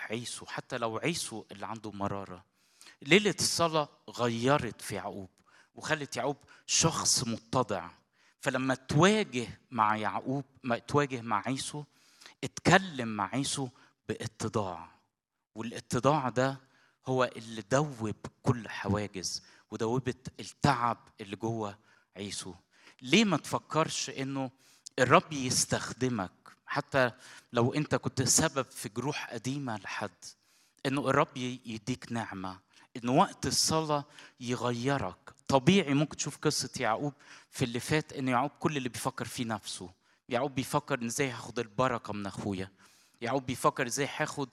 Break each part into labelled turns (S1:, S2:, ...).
S1: عيسو حتى لو عيسو اللي عنده مراره ليله الصلاه غيرت في يعقوب وخلت يعقوب شخص متضع فلما تواجه مع يعقوب ما تواجه مع عيسو اتكلم مع عيسو باتضاع والاتضاع ده هو اللي دوب كل حواجز ودوبت التعب اللي جوه عيسو ليه ما تفكرش انه الرب يستخدمك حتى لو انت كنت سبب في جروح قديمه لحد انه الرب يديك نعمه ان وقت الصلاه يغيرك طبيعي ممكن تشوف قصه يعقوب في اللي فات ان يعقوب كل اللي بيفكر فيه نفسه يعقوب بيفكر ان ازاي هاخد البركه من اخويا يعقوب بيفكر ازاي هاخد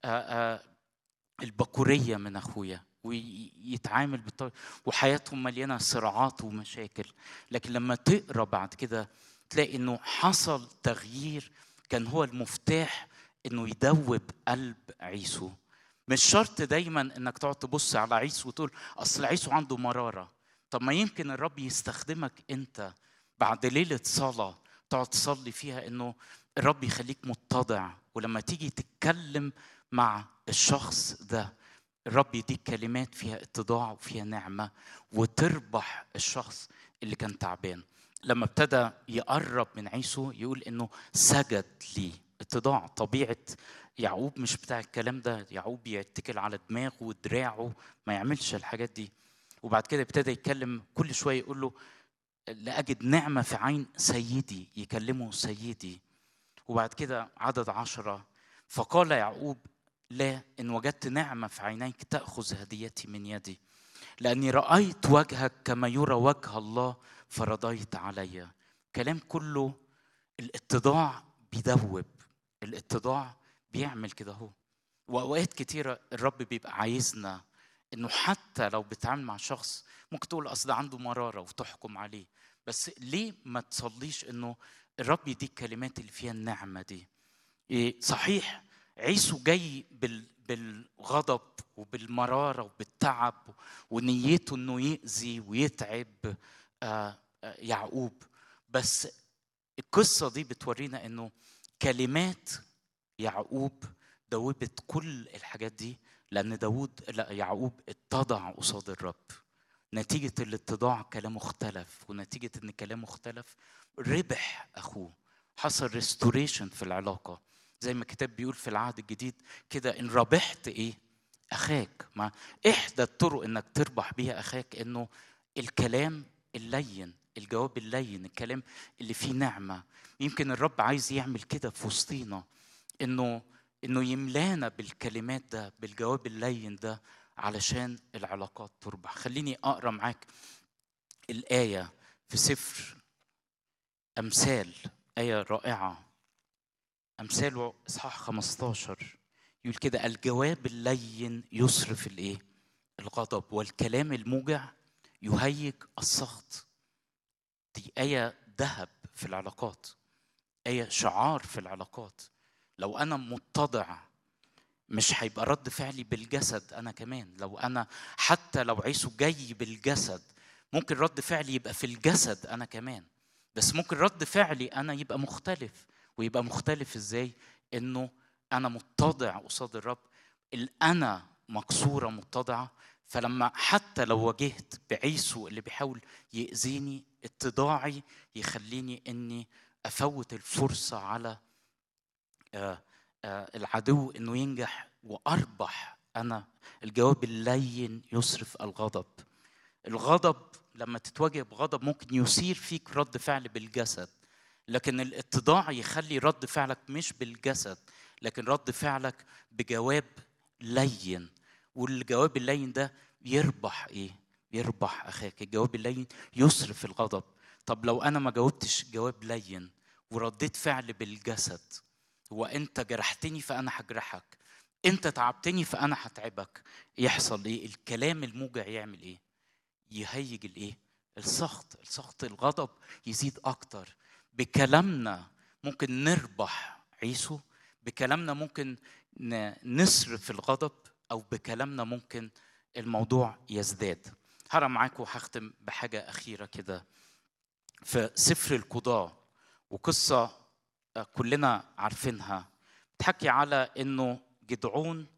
S1: البكوريه من اخويا ويتعامل بالطريقه وحياتهم مليانه صراعات ومشاكل لكن لما تقرا بعد كده تلاقي انه حصل تغيير كان هو المفتاح انه يدوب قلب عيسو مش شرط دايما انك تقعد تبص على عيسو وتقول اصل عيسو عنده مراره طب ما يمكن الرب يستخدمك انت بعد ليله صلاه تقعد تصلي فيها انه الرب يخليك متضع ولما تيجي تتكلم مع الشخص ده الرب يديك كلمات فيها اتضاع وفيها نعمه وتربح الشخص اللي كان تعبان لما ابتدى يقرب من عيسو يقول انه سجد لي اتضاع طبيعه يعقوب مش بتاع الكلام ده يعقوب يتكل على دماغه ودراعه ما يعملش الحاجات دي وبعد كده ابتدى يتكلم كل شويه يقول له لأجد نعمة في عين سيدي يكلمه سيدي وبعد كده عدد عشرة فقال يعقوب لا إن وجدت نعمة في عينيك تأخذ هديتي من يدي لأني رأيت وجهك كما يرى وجه الله فرضيت علي كلام كله الاتضاع بيدوب الاتضاع بيعمل كده هو وأوقات كتيرة الرب بيبقى عايزنا إنه حتى لو بتعامل مع شخص ممكن تقول أصل عنده مرارة وتحكم عليه بس ليه ما تصليش إنه الرب يديك كلمات اللي فيها النعمة دي إيه صحيح عيسو جاي بال بالغضب وبالمراره وبالتعب ونيته انه يأذي ويتعب يعقوب بس القصه دي بتورينا انه كلمات يعقوب دوبت كل الحاجات دي لان داود لا يعقوب اتضع قصاد الرب نتيجة الاتضاع كلامه اختلف ونتيجة ان كلامه اختلف ربح اخوه حصل ريستوريشن في العلاقة زي ما الكتاب بيقول في العهد الجديد كده ان ربحت ايه اخاك ما احدى الطرق انك تربح بيها اخاك انه الكلام اللين الجواب اللين الكلام اللي فيه نعمه يمكن الرب عايز يعمل كده في وسطينا انه انه يملانا بالكلمات ده بالجواب اللين ده علشان العلاقات تربح خليني اقرا معاك الايه في سفر امثال ايه رائعه امثال اصحاح 15 يقول كده الجواب اللين يصرف الايه الغضب والكلام الموجع يهيج السخط دي آية ذهب في العلاقات آية شعار في العلاقات لو أنا متضع مش هيبقى رد فعلي بالجسد أنا كمان لو أنا حتى لو عيسو جاي بالجسد ممكن رد فعلي يبقى في الجسد أنا كمان بس ممكن رد فعلي أنا يبقى مختلف ويبقى مختلف إزاي إنه أنا متضع قصاد الرب الأنا مكسورة متضعة فلما حتى لو واجهت بعيسو اللي بيحاول يأذيني اتضاعي يخليني اني افوت الفرصه على العدو انه ينجح واربح انا الجواب اللين يصرف الغضب الغضب لما تتواجه بغضب ممكن يثير فيك رد فعل بالجسد لكن الاتضاع يخلي رد فعلك مش بالجسد لكن رد فعلك بجواب لين والجواب اللين ده يربح ايه يربح اخاك الجواب اللين يصرف الغضب طب لو انا ما جاوبتش جواب لين ورديت فعل بالجسد وانت جرحتني فانا هجرحك انت تعبتني فانا هتعبك يحصل ايه الكلام الموجع يعمل ايه يهيج الايه السخط السخط الغضب يزيد اكتر بكلامنا ممكن نربح عيسو بكلامنا ممكن نصرف الغضب او بكلامنا ممكن الموضوع يزداد هرى معاكم وهختم بحاجه اخيره كده في سفر القضاة وقصة كلنا عارفينها بتحكي على انه جدعون